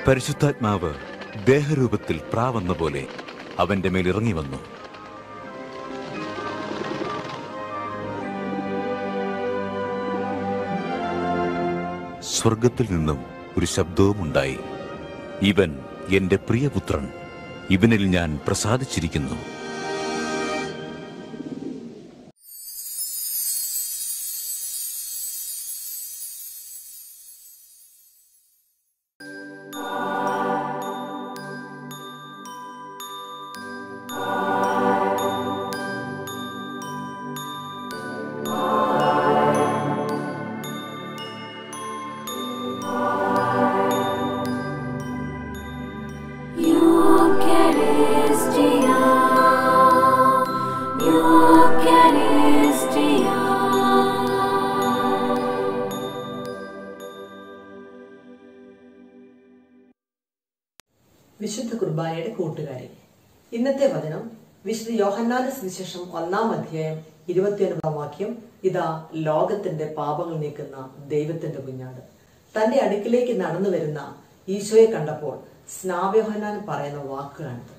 പരിശുദ്ധാത്മാവ് ദേഹരൂപത്തിൽ പ്രാവെന്ന പോലെ അവന്റെ മേൽ ഇറങ്ങി വന്നു സ്വർഗത്തിൽ നിന്നും ഒരു ശബ്ദവും ഉണ്ടായി ഇവൻ എന്റെ പ്രിയപുത്രൻ ഇവനിൽ ഞാൻ പ്രസാദിച്ചിരിക്കുന്നു Eucharistia, Eucharistia. വിശുദ്ധ കുർബാനയുടെ കൂട്ടുകാരി ഇന്നത്തെ വചനം വിശുദ്ധ യോഹന്നാന്റെ സുവിശേഷം ഒന്നാം അധ്യായം ഇരുപത്തിയൊൻപതാം വാക്യം ഇതാ ലോകത്തിന്റെ പാപങ്ങൾ നീക്കുന്ന ദൈവത്തിന്റെ കുഞ്ഞാട് തന്റെ അടുക്കിലേക്ക് നടന്നു വരുന്ന ഈശോയെ കണ്ടപ്പോൾ സ്നാവയോഹന്നാൻ പറയുന്ന വാക്കുകളാണിത്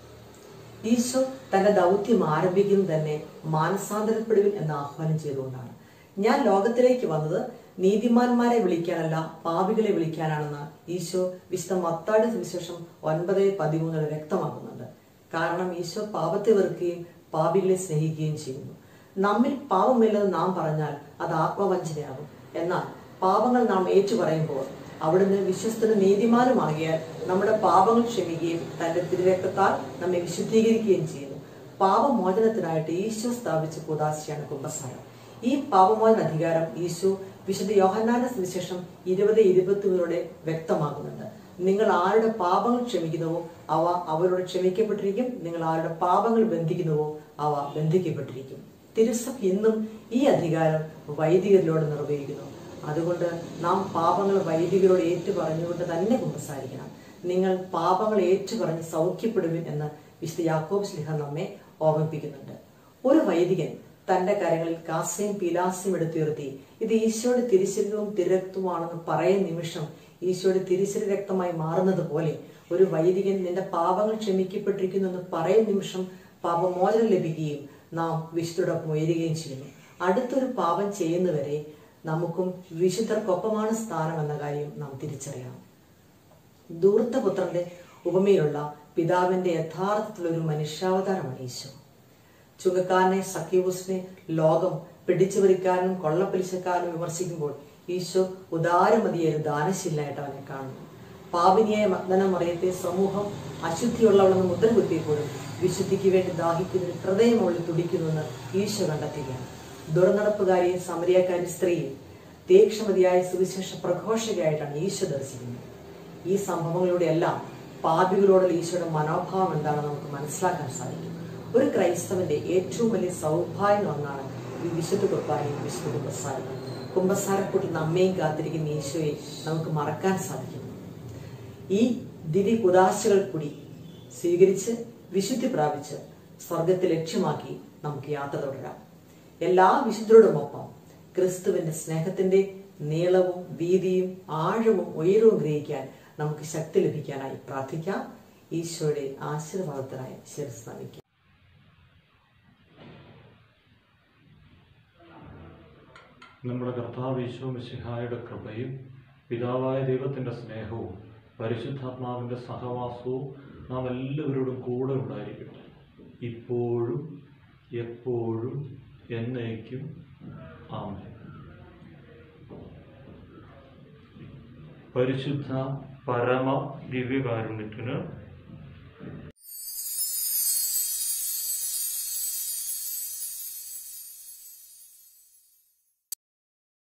ഈശോ തന്റെ ദൗത്യം ആരംഭിക്കുന്നത് തന്നെ മാനസാന്തരപ്പെടുവിൻ എന്ന് ആഹ്വാനം ചെയ്തുകൊണ്ടാണ് ഞാൻ ലോകത്തിലേക്ക് വന്നത് നീതിമാന്മാരെ വിളിക്കാനല്ല പാപികളെ വിളിക്കാനാണെന്ന് ഈശോ വിശുദ്ധ മത്താടി സുവിശേഷം ഒൻപത് പതിമൂന്നിൽ വ്യക്തമാക്കുന്നുണ്ട് കാരണം ഈശോ പാപത്തെ വെറുക്കുകയും പാപികളെ സ്നേഹിക്കുകയും ചെയ്യുന്നു നമ്മിൽ പാപമില്ലെന്ന് നാം പറഞ്ഞാൽ അത് ആത്മവഞ്ചനയാകും എന്നാൽ പാപങ്ങൾ നാം ഏറ്റുപറയുമ്പോൾ അവിടുന്ന് വിശ്വസ്തനും നീതിമാനുമാകിയാൽ നമ്മുടെ പാപങ്ങൾ ക്ഷമിക്കുകയും തന്റെ തിരുരക്തത്താൽ നമ്മെ വിശുദ്ധീകരിക്കുകയും ചെയ്യുന്നു പാപമോചനത്തിനായിട്ട് ഈശോ സ്ഥാപിച്ച കുദാശയാണ് കുംഭസാരം ഈ പാപമോചന അധികാരം ഈശോ വിശുദ്ധ യോഹന്നാന്റെ സുവിശേഷം ഇരുപത് ഇരുപത്തിമൂന്നിലൂടെ വ്യക്തമാക്കുന്നുണ്ട് നിങ്ങൾ ആരുടെ പാപങ്ങൾ ക്ഷമിക്കുന്നുവോ അവ അവരോട് ക്ഷമിക്കപ്പെട്ടിരിക്കും നിങ്ങൾ ആരുടെ പാപങ്ങൾ ബന്ധിക്കുന്നുവോ അവ ബന്ധിക്കപ്പെട്ടിരിക്കും തിരുസഭ ഇന്നും ഈ അധികാരം വൈദികരിലൂടെ നിർവഹിക്കുന്നു അതുകൊണ്ട് നാം പാപങ്ങൾ വൈദികരോട് ഏറ്റു പറഞ്ഞുകൊണ്ട് തന്നെ കുമ്പസാരിക്കണം നിങ്ങൾ പാപങ്ങൾ ഏറ്റു പറഞ്ഞ് സൗഖ്യപ്പെടുവിൻ എന്ന് വിശുദ്ധ യാക്കോബ് സ്ലിഹ നമ്മെ ഓർമ്മിപ്പിക്കുന്നുണ്ട് ഒരു വൈദികൻ തന്റെ കരങ്ങളിൽ കാസയും പീലാസയും എടുത്തുയർത്തി ഇത് ഈശോയുടെ തിരിശരീരവും തിരക്തവുമാണെന്ന് പറയുന്ന നിമിഷം ഈശോയുടെ തിരിശരീര രക്തമായി മാറുന്നത് പോലെ ഒരു വൈദികൻ നിന്റെ പാപങ്ങൾ ക്ഷമിക്കപ്പെട്ടിരിക്കുന്നു എന്ന് പറയുന്ന നിമിഷം പാപമോചനം ലഭിക്കുകയും നാം വിശുദ്ധോടൊപ്പം ഉയരുകയും ചെയ്യുന്നു അടുത്തൊരു പാപം ചെയ്യുന്നവരെ നമുക്കും വിശുദ്ധർക്കൊപ്പമാണ് സ്ഥാനം എന്ന കാര്യം നാം തിരിച്ചറിയണം ധൂർത്തപുത്രന്റെ ഉപമയിലുള്ള പിതാവിന്റെ യഥാർത്ഥത്തിലുള്ള ഒരു മനുഷ്യാവതാരമാണ് ഈശോ ചുങ്കക്കാരനെ സഖ്യൂസിനെ ലോകം പിടിച്ചുപറിക്കാരനും കൊള്ളപ്പലിശക്കാരനും വിമർശിക്കുമ്പോൾ ഈശോ ഉദാരമതിയെ ഒരു ദാനശീലായിട്ട് അവനെ കാണുന്നു പാപിനിയായ മഗ്നന മറിയത്തെ സമൂഹം അശുദ്ധിയുള്ളവളെന്ന് മുദ്ര കുത്തിയപ്പോഴും വിശുദ്ധിക്ക് വേണ്ടി ദാഹിക്കുന്നതിന് ഹൃദയമുള്ളിൽ തുടിക്കുന്നുവെന്ന് ഈശോ കണ്ടെത്തുകയാണ് ദുർനടപ്പുകാരിയും സമരിയക്കാരി സ്ത്രീയും തീക്ഷമതിയായ സുവിശേഷ പ്രഘോഷകയായിട്ടാണ് ഈശോ ദർശിക്കുന്നത് ഈ സംഭവങ്ങളിലൂടെയെല്ലാം പാപികളോടുള്ള ഈശോയുടെ മനോഭാവം എന്താണെന്ന് നമുക്ക് മനസ്സിലാക്കാൻ സാധിക്കും ഒരു ക്രൈസ്തവന്റെ ഏറ്റവും വലിയ സൗഭാഗ്യം ഒന്നാണ് ഈ വിശുദ്ധ കുർബാനയും വിശുദ്ധ കുമ്പസാരവും കുമ്പസാരക്കൂട്ടിൽ നമ്മയും കാത്തിരിക്കുന്ന ഈശോയെ നമുക്ക് മറക്കാൻ സാധിക്കും ഈ ദിവ്യ കുദാശകൾ കൂടി സ്വീകരിച്ച് വിശുദ്ധി പ്രാപിച്ച് സ്വർഗത്തെ ലക്ഷ്യമാക്കി നമുക്ക് യാത്ര തുടരാം എല്ലാ വിശുദ്ധരോടുമൊപ്പം ക്രിസ്തുവിന്റെ സ്നേഹത്തിന്റെ നീളവും വീതിയും ആഴവും ഉയരവും ഗ്രഹിക്കാൻ നമുക്ക് ശക്തി ലഭിക്കാനായി പ്രാർത്ഥിക്കാം ഈശോയുടെ ആശീർവാദത്തിനായി ശിരസ് നമിക്കാം നമ്മുടെ കർത്താവ് ഈശോ മിശിഹായുടെ കൃപയും പിതാവായ ദൈവത്തിൻ്റെ സ്നേഹവും പരിശുദ്ധാത്മാവിൻ്റെ സഹവാസവും നാം എല്ലാവരോടും കൂടെ ഉണ്ടായിരിക്കട്ടെ ഇപ്പോഴും എപ്പോഴും എന്നേക്കും ആമേൻ പരിശുദ്ധ പരമ ദിവ്യകാരുണ്യത്തിന്